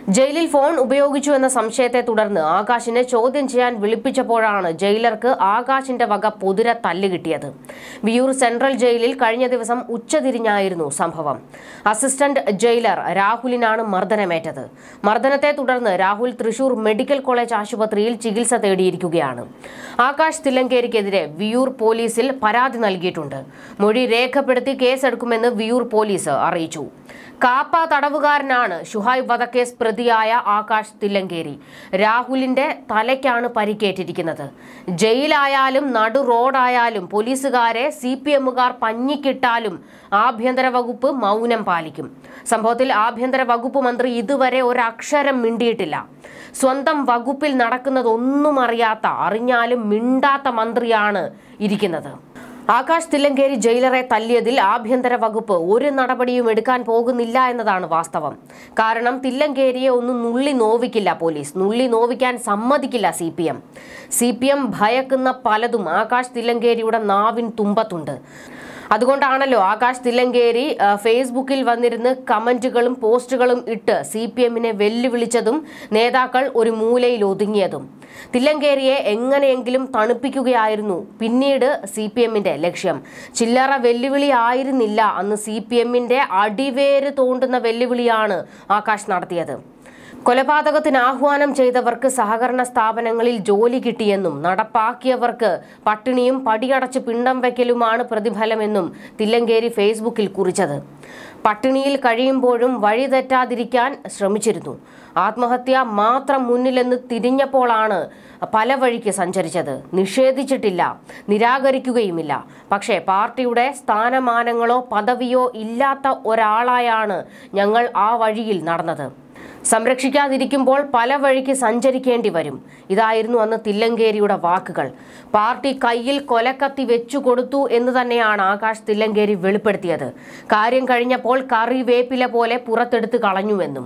ജയിലിൽ ഫോൺ ഉപയോഗിച്ചു എന്ന സംശയത്തെ തുടർന്ന് ആകാശിനെ ചോദ്യം ചെയ്യാൻ വിളിപ്പിച്ചപ്പോഴാണ് ജയിലർക്ക് ആകാശിന്റെ വക പൊതുര തല്ല് കിട്ടിയത് വിയൂർ സെൻട്രൽ ജയിലിൽ കഴിഞ്ഞ ദിവസം ഉച്ചതിരിഞ്ഞായിരുന്നു സംഭവം അസിസ്റ്റന്റ് ജയിലർ രാഹുലിനാണ് മർദ്ദനമേറ്റത് മർദ്ദനത്തെ തുടർന്ന് രാഹുൽ തൃശൂർ മെഡിക്കൽ കോളേജ് ആശുപത്രിയിൽ ചികിത്സ തേടിയിരിക്കുകയാണ് ആകാശ് തില്ലങ്കേരിക്കെതിരെ വിയൂർ പോലീസിൽ പരാതി നൽകിയിട്ടുണ്ട് മൊഴി രേഖപ്പെടുത്തി കേസെടുക്കുമെന്ന് വിയൂർ പോലീസ് അറിയിച്ചു കാപ്പ തടവുകാരനാണ് ഷുഹൈബ് വധക്കേസ് പ്രതിയായ ആകാശ് തില്ലങ്കേരി രാഹുലിന്റെ തലയ്ക്കാണ് പരിക്കേറ്റിരിക്കുന്നത് ജയിലായാലും നടു റോഡായാലും പോലീസുകാരെ സി പി എമ്മുകാർ പഞ്ഞിക്കിട്ടാലും ആഭ്യന്തര വകുപ്പ് മൗനം പാലിക്കും സംഭവത്തിൽ ആഭ്യന്തര വകുപ്പ് മന്ത്രി ഇതുവരെ ഒരക്ഷരം മിണ്ടിയിട്ടില്ല സ്വന്തം വകുപ്പിൽ നടക്കുന്നതൊന്നും അറിയാത്ത അറിഞ്ഞാലും മിണ്ടാത്ത മന്ത്രിയാണ് ഇരിക്കുന്നത് ആകാശ് തില്ലങ്കേരി ജയിലറെ തല്ലിയതിൽ ആഭ്യന്തര വകുപ്പ് ഒരു നടപടിയും എടുക്കാൻ പോകുന്നില്ല എന്നതാണ് വാസ്തവം കാരണം തില്ലങ്കേരിയെ ഒന്നും നുള്ളി നോവിക്കില്ല പോലീസ് നുള്ളി നോവിക്കാൻ സമ്മതിക്കില്ല C P M C P M ഭയക്കുന്ന പലതും ആകാശ് തില്ലങ്കേരിയുടെ നാവിൻ തുമ്പത്തുണ്ട് അതുകൊണ്ടാണല്ലോ ആകാശ് തില്ലങ്കേരി ആ, ഫേസ്ബുക്കിൽ വന്നിരുന്ന് കമന്റുകളും പോസ്റ്റുകളും ഇട്ട് സി പി എമ്മിനെ വെല്ലുവിളിച്ചതും നേതാക്കൾ ഒരു മൂലയിൽ ഒതുങ്ങിയതും തില്ലങ്കേരിയെ എങ്ങനെയെങ്കിലും തണുപ്പിക്കുകയായിരുന്നു പിന്നീട് സി പി എമ്മിന്റെ ലക്ഷ്യം ചില്ലറ വെല്ലുവിളി ആയിരുന്നില്ല അന്ന് സി പി എമ്മിന്റെ അടിവേര് തോണ്ടുന്ന വെല്ലുവിളിയാണ് ആകാശ് നടത്തിയത് കൊലപാതകത്തിന് ആഹ്വാനം ചെയ്തവർക്ക് സഹകരണ സ്ഥാപനങ്ങളിൽ ജോലി കിട്ടിയെന്നും നടപ്പാക്കിയവർക്ക് പട്ടിണിയും പടിയടച്ച് പിണ്ടം വയ്ക്കലുമാണ് പ്രതിഫലമെന്നും തില്ലങ്കേരി ഫേസ്ബുക്കിൽ കുറിച്ചത് പട്ടിണിയിൽ കഴിയുമ്പോഴും വഴിതെറ്റാതിരിക്കാൻ ശ്രമിച്ചിരുന്നു ആത്മഹത്യ മാത്രം മുന്നിലെന്ന് തിരിഞ്ഞപ്പോഴാണ് പല വഴിക്ക് സഞ്ചരിച്ചത് നിഷേധിച്ചിട്ടില്ല നിരാകരിക്കുകയുമില്ല പക്ഷേ പാർട്ടിയുടെ സ്ഥാനമാനങ്ങളോ പദവിയോ ഇല്ലാത്ത ഒരാളായാണ് ഞങ്ങൾ ആ വഴിയിൽ നടന്നത് സംരക്ഷിക്കാതിരിക്കുമ്പോൾ പല വഴിക്ക് സഞ്ചരിക്കേണ്ടി വരും ഇതായിരുന്നു അന്ന് തില്ലങ്കേരിയുടെ വാക്കുകൾ പാർട്ടി കയ്യിൽ കൊലക്കത്തി വെച്ചു കൊടുത്തു എന്ന് തന്നെയാണ് ആകാശ് തില്ലങ്കേരി വെളിപ്പെടുത്തിയത് കാര്യം കഴിഞ്ഞപ്പോൾ കറി വേപ്പില പോലെ പുറത്തെടുത്ത് കളഞ്ഞുവെന്നും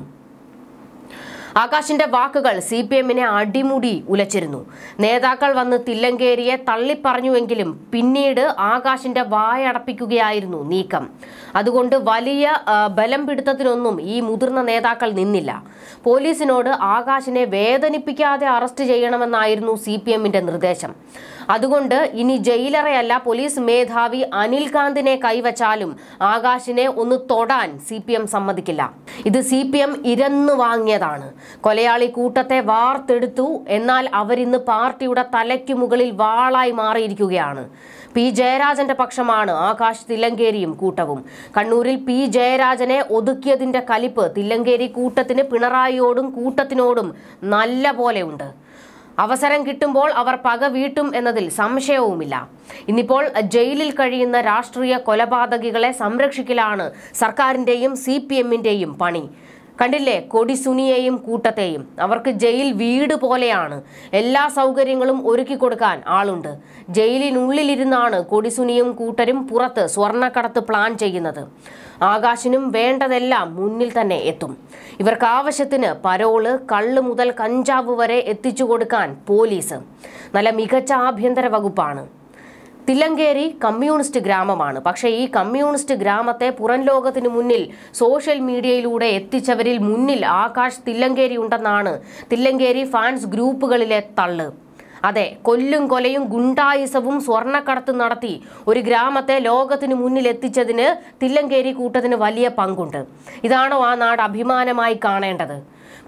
ആകാശിന്റെ വാക്കുകൾ സി പി എമ്മിനെ അടിമുടി ഉലച്ചിരുന്നു നേതാക്കൾ വന്ന് തില്ലങ്കേരിയെ തള്ളിപ്പറഞ്ഞുവെങ്കിലും പിന്നീട് ആകാശിന്റെ വായടപ്പിക്കുകയായിരുന്നു നീക്കം അതുകൊണ്ട് വലിയ ആ, ബലം പിടുത്തത്തിനൊന്നും ഈ മുതിർന്ന നേതാക്കൾ നിന്നില്ല പോലീസിനോട് ആകാശിനെ വേദനിപ്പിക്കാതെ അറസ്റ്റ് ചെയ്യണമെന്നായിരുന്നു സി പി എമ്മിന്റെ നിർദ്ദേശം അതുകൊണ്ട് ഇനി ജയിലറയല്ല പോലീസ് മേധാവി അനിൽ കാന്തിനെ കൈവച്ചാലും ആകാശിനെ ഒന്ന് തൊടാൻ സി പി എം സമ്മതിക്കില്ല ഇത് സി പി എം ഇരന്നു വാങ്ങിയതാണ് കൊലയാളി കൂട്ടത്തെ വാർത്തെടുത്തു എന്നാൽ അവരിന്ന് പാർട്ടിയുടെ തലയ്ക്കു മുകളിൽ വാളായി മാറിയിരിക്കുകയാണ് പി ജയരാജന്റെ പക്ഷമാണ് ആകാശ് തില്ലങ്കേരിയും കൂട്ടവും കണ്ണൂരിൽ പി ജയരാജനെ ഒതുക്കിയതിന്റെ കലിപ്പ് തില്ലങ്കേരി കൂട്ടത്തിന് പിണറായിയോടും കൂട്ടത്തിനോടും നല്ല പോലെയുണ്ട് അവസരം കിട്ടുമ്പോൾ അവർ പക വീട്ടും എന്നതിൽ സംശയവുമില്ല ഇന്നിപ്പോൾ ജയിലിൽ കഴിയുന്ന രാഷ്ട്രീയ കൊലപാതകികളെ സംരക്ഷിക്കലാണ് സർക്കാരിന്റെയും സി പി എമ്മിന്റെയും പണി കണ്ടില്ലേ കൊടിസുനിയെയും കൂട്ടത്തെയും അവർക്ക് ജയിൽ വീട് പോലെയാണ് എല്ലാ സൗകര്യങ്ങളും ഒരുക്കി കൊടുക്കാൻ ആളുണ്ട് ജയിലിനുള്ളിലിരുന്നാണ് കൊടിസുനിയും കൂട്ടരും പുറത്ത് സ്വർണ്ണക്കടത്ത് പ്ലാൻ ചെയ്യുന്നത് ആകാശിനും വേണ്ടതെല്ലാം മുന്നിൽ തന്നെ എത്തും ഇവർക്ക് ആവശ്യത്തിന് പരോള് കള്ള് മുതൽ കഞ്ചാവ് വരെ എത്തിച്ചു കൊടുക്കാൻ പോലീസ് നല്ല മികച്ച ആഭ്യന്തര വകുപ്പാണ് തില്ലങ്കേരി കമ്മ്യൂണിസ്റ്റ് ഗ്രാമമാണ് പക്ഷേ ഈ കമ്മ്യൂണിസ്റ്റ് ഗ്രാമത്തെ പുറം ലോകത്തിന് മുന്നിൽ സോഷ്യൽ മീഡിയയിലൂടെ എത്തിച്ചവരിൽ മുന്നിൽ ആകാശ് തില്ലങ്കേരി ഉണ്ടെന്നാണ് തില്ലങ്കേരി ഫാൻസ് ഗ്രൂപ്പുകളിലെ തള്ള് അതെ കൊല്ലും കൊലയും ഗുണ്ടായുസവും സ്വർണ്ണക്കടത്ത് നടത്തി ഒരു ഗ്രാമത്തെ ലോകത്തിന് മുന്നിൽ എത്തിച്ചതിന് തില്ലങ്കേരി കൂട്ടത്തിന് വലിയ പങ്കുണ്ട് ഇതാണോ ആ നാട് അഭിമാനമായി കാണേണ്ടത്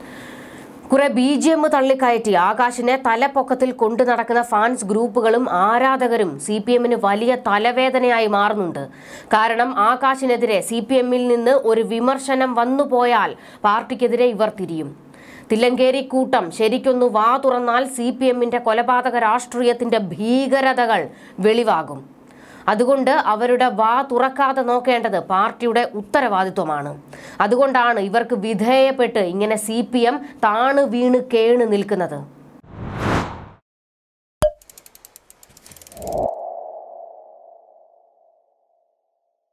കുറെ ബി ജി എം തള്ളിക്കയറ്റി ആകാശിനെ തലപ്പൊക്കത്തിൽ കൊണ്ടു നടക്കുന്ന ഫാൻസ് ഗ്രൂപ്പുകളും ആരാധകരും സി പി എമ്മിന് വലിയ തലവേദനയായി മാറുന്നുണ്ട് കാരണം ആകാശിനെതിരെ സി പി എമ്മിൽ നിന്ന് ഒരു വിമർശനം വന്നുപോയാൽ പാർട്ടിക്കെതിരെ ഇവർ തിരിയും തില്ലങ്കേരി കൂട്ടം ശരിക്കൊന്ന് വാ തുറന്നാൽ സി പി എമ്മിന്റെ കൊലപാതക രാഷ്ട്രീയത്തിന്റെ ഭീകരതകൾ വെളിവാകും അതുകൊണ്ട് അവരുടെ വാ തുറക്കാതെ നോക്കേണ്ടത് പാർട്ടിയുടെ ഉത്തരവാദിത്വമാണ് അതുകൊണ്ടാണ് ഇവർക്ക് വിധേയപ്പെട്ട് ഇങ്ങനെ സി പി എം താണു വീണ് കേണ് നിൽക്കുന്നത്